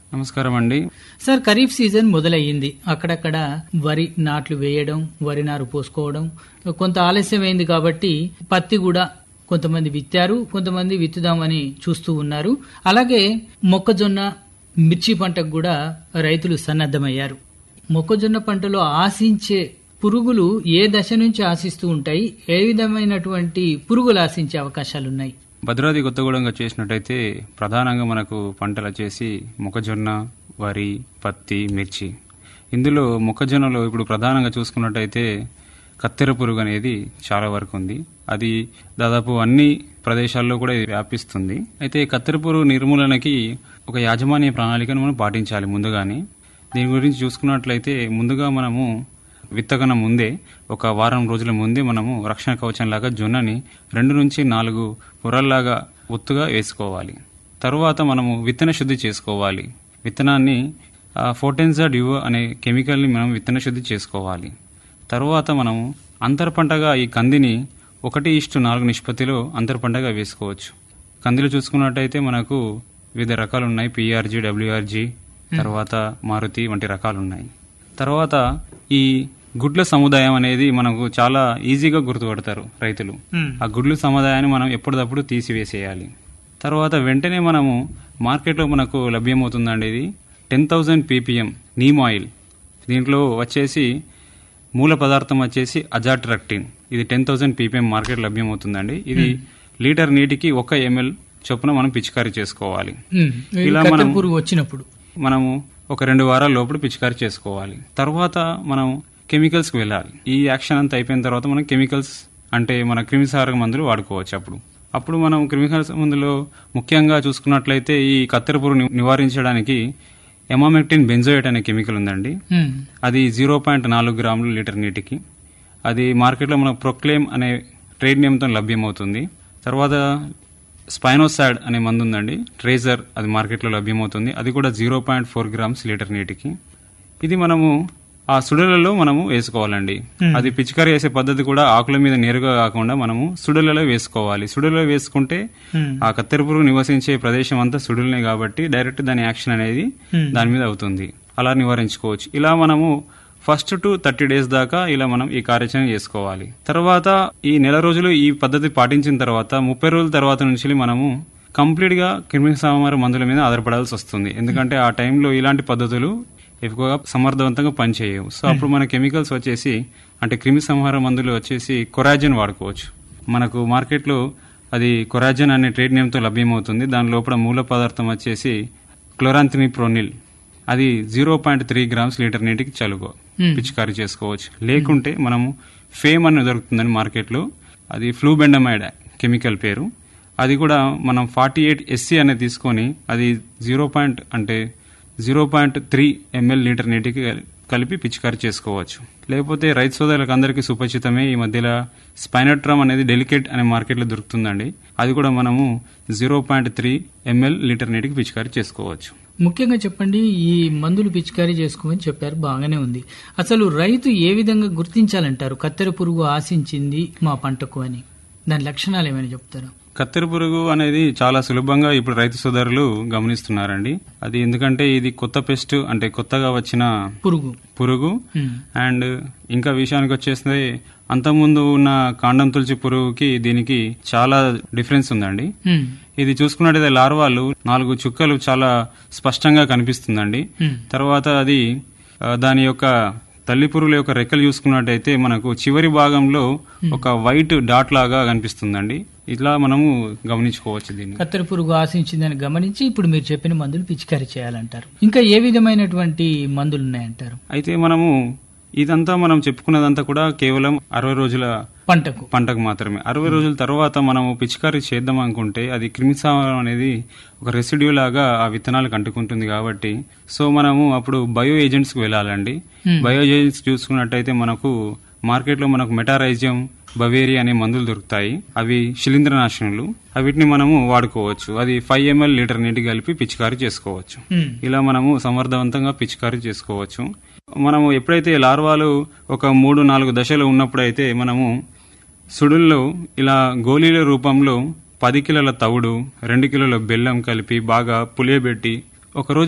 నమస్కారం అండి sir kharif season మొదలయ్యింది అక్కడక్కడ వరి నాట్లు వేయడం వరి నారు పోసుకోవడం కొంత ఆలస్యమైంది కాబట్టి పత్తి కూడా కొంతమంది విత్తారు కొంతమంది విత్తుదామని చూస్తూ ఉన్నారు అలాగే మొక్కజొన్న మిర్చి పంటకు కూడా రైతులు సన్నద్దమయ్యారు మొక్కజొన్న పంటలో ఆశించే పురుగులు ఏ దశ నుంచి ఆశిస్తూ ఉంటాయి ఏ విధమైనటువంటి పురుగులు ఆశించే అవకాశాలున్నాయి భద్రాద్రి కొత్తగూడెంగా చేసినట్టయితే ప్రధానంగా మనకు పంటలు వచ్చేసి మొక్కజొన్న వరి పత్తి మిర్చి ఇందులో మొక్కజొన్నలో ఇప్పుడు ప్రధానంగా చూసుకున్నట్టయితే కత్తెర పురుగు అనేది చాలా వరకు ఉంది అది దాదాపు అన్ని ప్రదేశాల్లో కూడా ఇది వ్యాపిస్తుంది అయితే కత్తెర పురుగు నిర్మూలనకి ఒక యాజమాన్య ప్రణాళికను మనం పాటించాలి ముందుగానే దీని గురించి చూసుకున్నట్లయితే ముందుగా మనము విత్తకన ముందే ఒక వారం రోజుల ముందే మనము రక్షణ కవచంలాగా జొన్నని రెండు నుంచి నాలుగు పొరల్లాగా ఒత్తుగా వేసుకోవాలి తరువాత మనము విత్తన శుద్ధి చేసుకోవాలి విత్తనాన్ని ఫోటెన్జా డ్యూ అనే కెమికల్ని మనం విత్తన శుద్ధి చేసుకోవాలి తరువాత మనము అంతర పంటగా ఈ కందిని ఒకటి ఇష్టు నాలుగు నిష్పత్తిలో అంతర పంటగా వేసుకోవచ్చు కందిలో చూసుకున్నట్టయితే మనకు వివిధ రకాలు ఉన్నాయి పిఆర్జీ డబ్ల్యూఆర్జీ తర్వాత మారుతి వంటి రకాలు ఉన్నాయి తర్వాత ఈ గుడ్ల సముదాయం అనేది మనకు చాలా ఈజీగా గుర్తుపడతారు రైతులు ఆ గుడ్ల సముదాయాన్ని మనం ఎప్పటికప్పుడు తీసివేసేయాలి తర్వాత వెంటనే మనము మార్కెట్లో మనకు లభ్యమవుతుందండి ఇది ten thousand PPM neem oil దీంట్లో వచ్చేసి మూల పదార్థం వచ్చేసి అజాట్రక్టిన్ ఇది టెన్ థౌజండ్ పీపీఎం మార్కెట్ లభ్యమవుతుందండి ఇది లీటర్ నీటికి ఒక ఎంఎల్ చొప్పున మనం పిచికారీ చేసుకోవాలి ఉమ్, ఈ ఇలా కత్తెర మనం- పురుగు వచ్చినప్పుడు మనము ఒక రెండు వారాల లోపల పిచికారీ చేసుకోవాలి తర్వాత మనం కెమికల్స్కి వెళ్ళాలి ఈ యాక్షన్ అంతా అయిపోయిన తర్వాత మనం కెమికల్స్ అంటే మన క్రిమిసారక మందులు వాడుకోవచ్చు అప్పుడు అప్పుడు మనం క్రిమికల్స్ మందులో ముఖ్యంగా చూసుకున్నట్లయితే ఈ కత్తెర పురుగు ని- నివారించడానికి ఎమామెక్టిన్ బెంజోయేట్ అనే కెమికల్ ఉందండి ఉమ్, అది జీరో పాయింట్ నాలుగు గ్రాములు లీటర్ నీటికి అది మార్కెట్లో మనకు ప్రొక్లేమ్ అనే ట్రేడ్ నేమ్తో లభ్యమవుతుంది తర్వాత స్పైనోసాడ్ అనే మందు ఉందండి ట్రేజర్ అది మార్కెట్లో లభ్యమవుతుంది అది కూడా zero point four grams litre నీటికి ఇది మనము ఆ సుడులలో మనము వేసుకోవాలండి అది పిచికారీ వేసే పద్ధతి కూడా ఆకుల మీద నేరుగా కాకుండా మనము సుడులలో వేసుకోవాలి సుడులలో వేసుకుంటే ఉమ్, ఆ కత్తెర పురుగు నివసించే ప్రదేశం అంతా సుడులనే కాబట్టి డైరెక్ట్ దాని యాక్షన్ అనేది Hmm. దాని మీద అవుతుంది అలా నివారించుకోవచ్చు ఇలా మనము ఫస్ట్ టు థర్టీ డేస్ దాకా ఇలా మనం ఈ కార్యాచరణ చేసుకోవాలి తర్వాత ఈ నెల రోజులు ఈ పద్ధతి పాటించిన తర్వాత ముప్పై రోజుల తర్వాత నుంచి మనము కంప్లీట్ గా క్రిమి సంహార మందుల మీద ఆధారపడాల్సి వస్తుంది ఎందుకంటే ఆ టైంలో ఇలాంటి పద్ధతులు ఎక్కువగా సమర్థవంతంగా పనిచేయవు సో అప్పుడు మన కెమికల్స్ వచ్చేసి అంటే క్రిమి సంహార మందులు వచ్చేసి కొరాజిన్ వాడుకోవచ్చు మనకు మార్కెట్లో అది కొరాజన్ అనే ట్రేడ్ నేమ్తో లభ్యమవుతుంది దాని లోపల మూల పదార్థం వచ్చేసి క్లోరాంథినిప్రోనిల్ అది zero point three grams litre నీటికి చలుగు Hmm. పిచికారీ చేసుకోవచ్చు లేకుంటే మనము ఫేమ్ అని దొరుకుతుందని మార్కెట్లో అది ఫ్లూబెండమైడ్ కెమికల్ పేరు అది కూడా మనం ఫార్టీ ఎయిట్ ఎస్సీ అనేది తీసుకొని అది జీరో పాయింట్ అంటే zero point three ML litre నీటికి కలిపి పిచికారీ చేసుకోవచ్చు లేకపోతే రైతు సోదరులకు అందరికీ సుపరిచితమే ఈ మధ్యలో స్పైనట్రమ్ అనేది డెలికేట్ అనే మార్కెట్లో దొరుకుతుందండి అది కూడా మనము zero point three ML litre నీటికి పిచికారీ చేసుకోవచ్చు ముఖ్యంగా చెప్పండి ఈ మందులు పిచికారీ చేసుకోమని చెప్పారు బాగానే ఉంది అసలు రైతు ఏ విధంగా గుర్తించాలంటారు కత్తెర పురుగు ఆశించింది మా పంటకు అని దాని లక్షణాలు ఏమైనా చెప్తారా కత్తెర పురుగు అనేది చాలా సులభంగా ఇప్పుడు రైతు సోదరులు గమనిస్తున్నారండి అది ఎందుకంటే ఇది కొత్త పెస్ట్ అంటే కొత్తగా వచ్చిన పురుగు పురుగు ఉమ్, అండ్ ఇంకా విషయానికి వచ్చేస్తే అంతకుముందు ఉన్న కాండం తులసి పురుగుకి దీనికి చాలా డిఫరెన్స్ ఉందండి ఉమ్, ఇది చూసుకున్నట్టయితే లార్వాలు నాలుగు చుక్కలు చాలా స్పష్టంగా కనిపిస్తుందండి ఉమ్, తర్వాత అది ఆ, దాని యొక్క తల్లి పురుగుల యొక్క రెక్కలు చూసుకున్నట్టయితే మనకు చివరి భాగంలో ఒక వైట్ డాట్ లాగా కనిపిస్తుందండి ఇట్లా మనము గమనించుకోవచ్చు దీన్ని కత్తెర పురుగు ఆశించిందని గమనించి ఇప్పుడు మీరు చెప్పిన మందులు పిచికారీ చేయాలంటారు ఇంకా ఏ విధమైనటువంటి మందులు ఉన్నాయంటారు అయితే మనము ఇదంతా మనం చెప్పుకున్నదంతా కూడా కేవలం అరవై రోజుల పంటకు పంటకు మాత్రమే అరవై రోజుల తర్వాత మనము పిచికారీ చేద్దాం అనుకుంటే అది క్రిమిసంహారం అనేది ఒక రెసిడ్యూ లాగా ఆ విత్తనాలకు అంటుకుంటుంది కాబట్టి సో మనము అప్పుడు బయో ఏజెంట్స్ కి వెళ్ళాలండి Hmm. బయో ఏజెంట్స్ చూసుకున్నట్టయితే మనకు మార్కెట్లో మనకు మెటారైజియం బవేరి అనే మందులు దొరుకుతాయి అవి శిలీంద్రనాశనులు అవిటిని మనము వాడుకోవచ్చు అది ఫైవ్ ఎంఎల్ లీటర్ నీటి కలిపి పిచికారీ చేసుకోవచ్చు ఉమ్, ఇలా మనము సమర్థవంతంగా పిచికారీ చేసుకోవచ్చు మనము ఎప్పుడైతే లార్వాలు ఒక మూడు నాలుగు దశలు ఉన్నప్పుడైతే మనము సుడుల్లో ఇలా గోళీల రూపంలో పది కిలోల తవుడు రెండు కిలోల బెల్లం కలిపి బాగా పులియబెట్టి ఒకరోజు